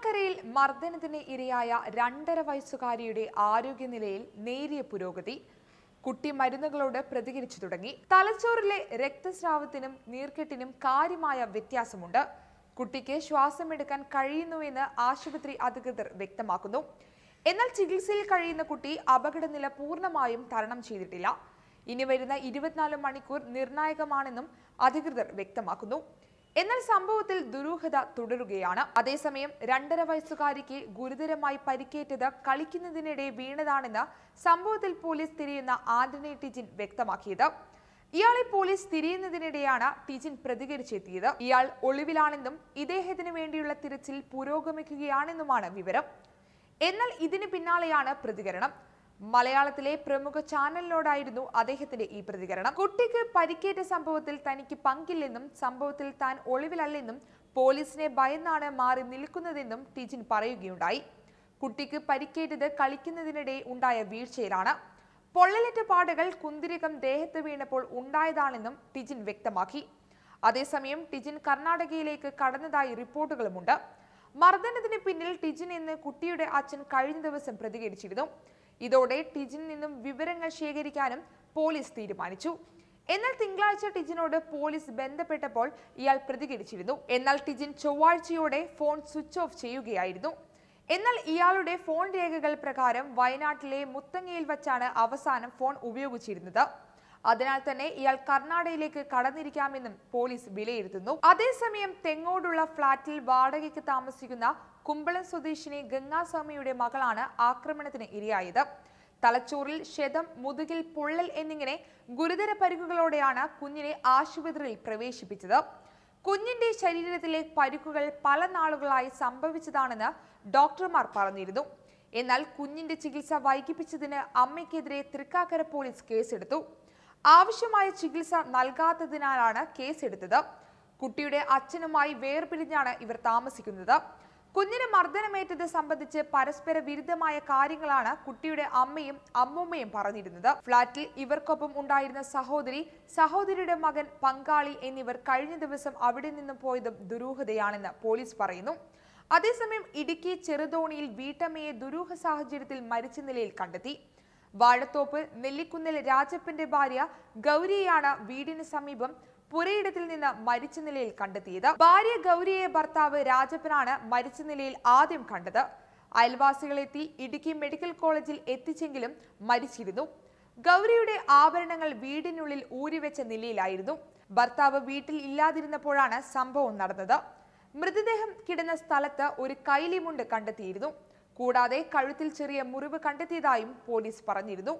തൃക്കാക്കരയിൽ മർദ്ദനത്തിന് ഇരയായ രണ്ടര വയസ്സുകാരിയുടെ ആരോഗ്യനിലയിൽ നേരിയ പുരോഗതി കുട്ടി മരുന്നുകളോട് പ്രതികരിച്ചു തുടങ്ങി തലച്ചോറിലെ രക്തസ്രാവത്തിനും നീർക്കെട്ടിനും കാര്യമായ വ്യത്യാസമുണ്ട് കുട്ടിക്ക് ശ്വാസമെടുക്കാൻ കഴിയുന്നുവെന്ന് ആശുപത്രി അധികൃതർ വ്യക്തമാക്കുന്നു എന്നാൽ ചികിത്സയിൽ കഴിയുന്ന കുട്ടി അപകടനില പൂർണ്ണമായും തരണം ചെയ്തിട്ടില്ല ഇനി വരുന്ന ഇരുപത്തിനാല് മണിക്കൂർ നിർണായകമാണെന്നും അധികൃതർ വ്യക്തമാക്കുന്നു എന്നാൽ സംഭവത്തിൽ ദുരൂഹത തുടരുകയാണ് അതേസമയം രണ്ടര വയസ്സുകാരിക്ക് ഗുരുതരമായി പരിക്കേറ്റത് കളിക്കുന്നതിനിടെ വീണതാണെന്ന് സംഭവത്തിൽ പോലീസ് തിരയുന്ന ആന്റണി ടിജിൻ വ്യക്തമാക്കിയത് ഇയാളെ പോലീസ് തിരയുന്നതിനിടെയാണ് ടിജിൻ പ്രതികരിച്ചെത്തിയത് ഇയാൾ ഒളിവിലാണെന്നും ഇദ്ദേഹത്തിന് വേണ്ടിയുള്ള തിരച്ചിൽ പുരോഗമിക്കുകയാണെന്നുമാണ് വിവരം എന്നാൽ ഇതിന് പിന്നാലെയാണ് പ്രതികരണം മലയാളത്തിലെ പ്രമുഖ ചാനലിനോടായിരുന്നു അദ്ദേഹത്തിന്റെ ഈ പ്രതികരണം കുട്ടിക്ക് പരിക്കേറ്റ സംഭവത്തിൽ തനിക്ക് പങ്കില്ലെന്നും സംഭവത്തിൽ താൻ ഒളിവിലല്ലെന്നും പോലീസിനെ ഭയന്നാണ് മാറി നിൽക്കുന്നതെന്നും ടിജിൻ പറയുകയുണ്ടായി കുട്ടിക്ക് പരിക്കേറ്റത് കളിക്കുന്നതിനിടെ ഉണ്ടായ വീഴ്ചയിലാണ് പൊള്ളലേറ്റ പാടുകൾ കുന്തിരികം ദേഹത്ത് വീണപ്പോൾ ഉണ്ടായതാണെന്നും ടിജിൻ വ്യക്തമാക്കി അതേസമയം ടിജിൻ കർണാടകയിലേക്ക് കടന്നതായി റിപ്പോർട്ടുകളുമുണ്ട് മർദ്ദനത്തിന് പിന്നിൽ ടിജിൻ എന്ന് കുട്ടിയുടെ അച്ഛൻ കഴിഞ്ഞ ദിവസം പ്രതികരിച്ചിരുന്നു ഇതോടെ ടിജിൻ നിന്നും വിവരങ്ങൾ ശേഖരിക്കാനും പോലീസ് തീരുമാനിച്ചു എന്നാൽ തിങ്കളാഴ്ച ടിജിനോട് പോലീസ് ബന്ധപ്പെട്ടപ്പോൾ ഇയാൾ പ്രതികരിച്ചിരുന്നു എന്നാൽ ടിജിൻ ചൊവ്വാഴ്ചയോടെ ഫോൺ സ്വിച്ച് ഓഫ് ചെയ്യുകയായിരുന്നു എന്നാൽ ഇയാളുടെ ഫോൺ രേഖകൾ പ്രകാരം വയനാട്ടിലെ മുത്തങ്ങയിൽ വച്ചാണ് അവസാനം ഫോൺ ഉപയോഗിച്ചിരുന്നത് അതിനാൽ തന്നെ ഇയാൾ കർണാടകയിലേക്ക് കടന്നിരിക്കാമെന്നും പോലീസ് വിലയിരുത്തുന്നു അതേസമയം തെങ്ങോടുള്ള ഫ്ളാറ്റിൽ വാടകയ്ക്ക് താമസിക്കുന്ന കുമ്പളം സ്വദേശിനി ഗംഗാസ്വാമിയുടെ മകളാണ് ആക്രമണത്തിന് ഇരയായത് തലച്ചോറിൽ ക്ഷതം മുതുകിൽ പൊള്ളൽ എന്നിങ്ങനെ ഗുരുതര പരിക്കുകളോടെയാണ് കുഞ്ഞിനെ ആശുപത്രിയിൽ പ്രവേശിപ്പിച്ചത് കുഞ്ഞിന്റെ ശരീരത്തിലെ പരിക്കുകൾ പല നാളുകളായി സംഭവിച്ചതാണെന്ന് ഡോക്ടർമാർ പറഞ്ഞിരുന്നു എന്നാൽ കുഞ്ഞിന്റെ ചികിത്സ വൈകിപ്പിച്ചതിന് അമ്മയ്ക്കെതിരെ തൃക്കാക്കര പോലീസ് കേസെടുത്തു ആവശ്യമായ ചികിത്സ നൽകാത്തതിനാലാണ് കേസെടുത്തത് കുട്ടിയുടെ അച്ഛനുമായി വേർപിരിഞ്ഞാണ് ഇവർ താമസിക്കുന്നത് കുഞ്ഞിന് മർദ്ദനമേറ്റത് സംബന്ധിച്ച് പരസ്പര വിരുദ്ധമായ കാര്യങ്ങളാണ് കുട്ടിയുടെ അമ്മയും അമ്മൂമ്മയും പറഞ്ഞിരുന്നത് ഫ്ളാറ്റിൽ ഇവർക്കൊപ്പം ഉണ്ടായിരുന്ന സഹോദരി സഹോദരിയുടെ മകൻ പങ്കാളി എന്നിവർ കഴിഞ്ഞ ദിവസം അവിടെ നിന്നും പോയതും ദുരൂഹതയാണെന്ന് പോലീസ് പറയുന്നു അതേസമയം ഇടുക്കി ചെറുതോണിയിൽ വീട്ടമ്മയെ ദുരൂഹ സാഹചര്യത്തിൽ മരിച്ച നിലയിൽ കണ്ടെത്തി വാഴത്തോപ്പ് നെല്ലിക്കുന്നിൽ രാജപ്പന്റെ ഭാര്യ ഗൗരിയെയാണ് വീടിന് സമീപം പുരയിടത്തിൽ നിന്ന് മരിച്ച നിലയിൽ കണ്ടെത്തിയത് ഭാര്യ ഗൗരിയെ ഭർത്താവ് രാജപ്പനാണ് മരിച്ച നിലയിൽ ആദ്യം കണ്ടത് അയൽവാസികളെത്തി ഇടുക്കി മെഡിക്കൽ കോളേജിൽ എത്തിച്ചെങ്കിലും മരിച്ചിരുന്നു ഗൗരിയുടെ ആഭരണങ്ങൾ വീടിനുള്ളിൽ ഊരിവെച്ച നിലയിലായിരുന്നു ഭർത്താവ് വീട്ടിൽ ഇല്ലാതിരുന്നപ്പോഴാണ് സംഭവം നടന്നത് മൃതദേഹം കിടന്ന സ്ഥലത്ത് ഒരു കൈലിമുണ്ട് കണ്ടെത്തിയിരുന്നു കൂടാതെ കഴുത്തിൽ ചെറിയ മുറിവ് കണ്ടെത്തിയതായും പോലീസ് പറഞ്ഞിരുന്നു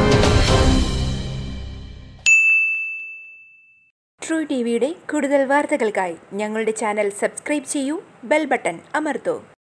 ട്രൂ ടി വിയുടെ കൂടുതൽ വാർത്തകൾക്കായി ഞങ്ങളുടെ ചാനൽ സബ്സ്ക്രൈബ് ചെയ്യൂ ബെൽ ബട്ടൺ അമർത്തൂ